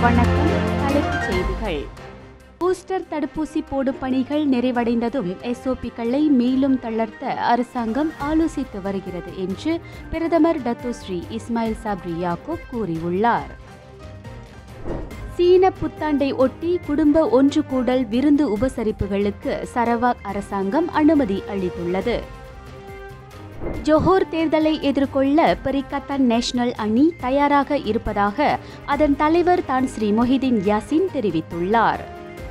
வணக்கம் தலைப்புச் செய்திகள் பூஸ்டர் தடுப்பூசி போடும் பணிகள் நிறைவடைந்ததும் எஸ்ஓபிக்களை மேலும் தளர்த்த அரசாங்கம் ஆலோசித்து வருகிறது என்று பிரதமர் டத்துஸ்ரீ இஸ்மாயில் சாப்ரி யாக்கூப் கூறியுள்ளார் சீன புத்தாண்டை ஒட்டி குடும்ப ஒன்று கூடல் விருந்து உபசரிப்புகளுக்கு சரவாக் அரசாங்கம் அனுமதி அளித்துள்ளது ஜோஹோர் தேர்தலை எதிர்கொள்ள பெரிக்கத்தான் நேஷனல் அணி தயாராக இருப்பதாக அதன் தலைவர் தான் ஸ்ரீ மொஹிதீன் யாசின் தெரிவித்துள்ளார்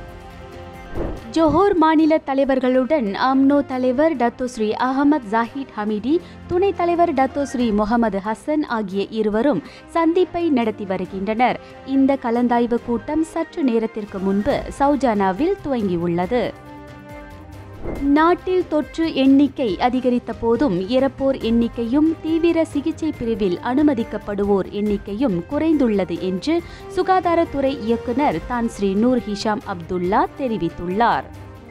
ஜோஹோர் மாநில தலைவர்களுடன் அம்னோ தலைவர் Dato Seri Ahmad Zahid Hamidi துணைத் தலைவர் டத்தோ ஸ்ரீ முகமது ஹசன் ஆகிய இருவரும் சந்திப்பை நடத்தி வருகின்றனர் இந்த கலந்தாய்வு கூட்டம் சற்று நேரத்திற்கு முன்பு சௌஜானாவில் துவங்கியுள்ளது நாட்டில் தொற்று எண்ணிக்கை அதிகரித்த போதும் இறப்போர் எண்ணிக்கையும் தீவிர சிகிச்சை பிரிவில் அனுமதிக்கப்படுவோர் எண்ணிக்கையும் குறைந்துள்ளது என்று சுகாதாரத்துறை இயக்குனர் தான் ஸ்ரீ நூர் ஹிஷாம் அப்துல்லா தெரிவித்துள்ளார்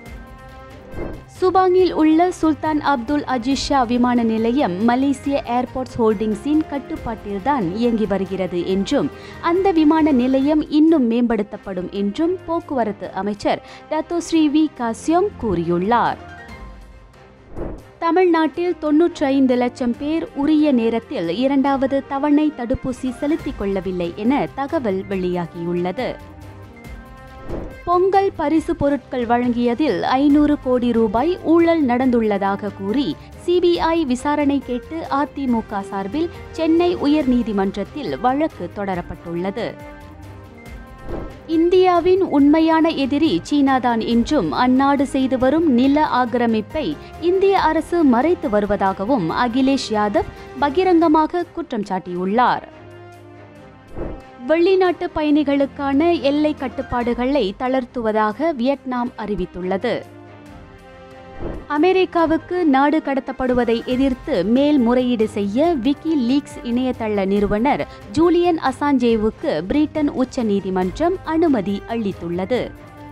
சுபாங்கில் உள்ள சுல்தான் அப்துல் அஜீஸ் ஷா விமான நிலையம் மலேசிய ஏர்போர்ட்ஸ் ஹோல்டிங்ஸின் கட்டுப்பாட்டில்தான் இயங்கி வருகிறது என்றும் அந்த விமான நிலையம் இன்னும் மேம்படுத்தப்படும் என்றும் போக்குவரத்து அமைச்சர் டத்தோ ஸ்ரீ வி காசியோங் கூறியுள்ளார் தமிழ்நாட்டில் தொன்னூற்றி ஐந்து லட்சம் பேர் உரிய நேரத்தில் இரண்டாவது தவணை தடுப்பூசி செலுத்திக் கொள்ளவில்லை என தகவல் வெளியாகியுள்ளது பொங்கல் பரிசு பொருட்கள் வழங்கியதில் ஐநூறு கோடி ரூபாய் ஊழல் நடந்துள்ளதாக கூறி சிபிஐ விசாரணை கேட்டு அதிமுக சார்பில் சென்னை உயர்நீதிமன்றத்தில் வழக்கு தொடரப்பட்டுள்ளது இந்தியாவின் உண்மையான எதிரி சீனாதான் என்றும் அந்நாடு செய்து வரும் நில ஆக்கிரமிப்பை இந்திய அரசு மறைத்து வருவதாகவும் அகிலேஷ் யாதவ் பகிரங்கமாக குற்றம் சாட்டியுள்ளார் வெளிநாட்டு பயணிகளுக்கான எல்லை கட்டுப்பாடுகளை தளர்த்துவதாக வியட்நாம் அறிவித்துள்ளது அமெரிக்காவுக்கு நாடு கடத்தப்படுவதை எதிர்த்து மேல்முறையீடு செய்ய விக்கி லீக்ஸ் இணையதள நிறுவனர் ஜூலியன் அசாஞ்சேவுக்கு பிரிட்டன் உச்சநீதிமன்றம் அனுமதி அளித்துள்ளது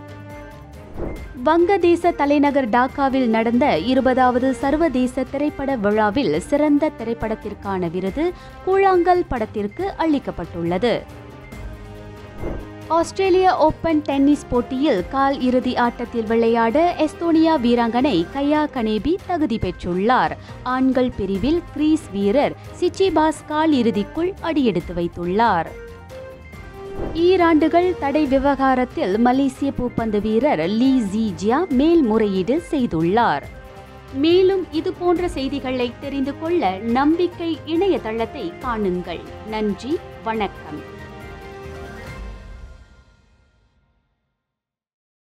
வங்கதேச தலைநகர் டாக்காவில் நடந்த இருபதாவது சர்வதேச திரைப்பட விழாவில் சிறந்த திரைப்படத்திற்கான விருது கூழாங்கல் படத்திற்கு அளிக்கப்பட்டுள்ளது ஆஸ்திரேலிய ஓபன் டென்னிஸ் போட்டியில் கால் இறுதி ஆட்டத்தில் விளையாட எஸ்தோனியா வீராங்கனை கையா கனேபி தகுதி பெற்றுள்ளார் ஆண்கள் பிரிவில் கிரீஸ் வீரர் சிச்சிபாஸ் கால் இறுதிக்குள் அடியெடுத்து வைத்துள்ளார் ஈராண்டுகள் தடை விவகாரத்தில் மலேசிய பூப்பந்து வீரர் லீ ஜீஜியா மேல்முறையீடு செய்துள்ளார் மேலும் இது போன்ற செய்திகளை தெரிந்து கொள்ள நம்பிக்கை இணையதளத்தை காணுங்கள் நன்றி வணக்கம்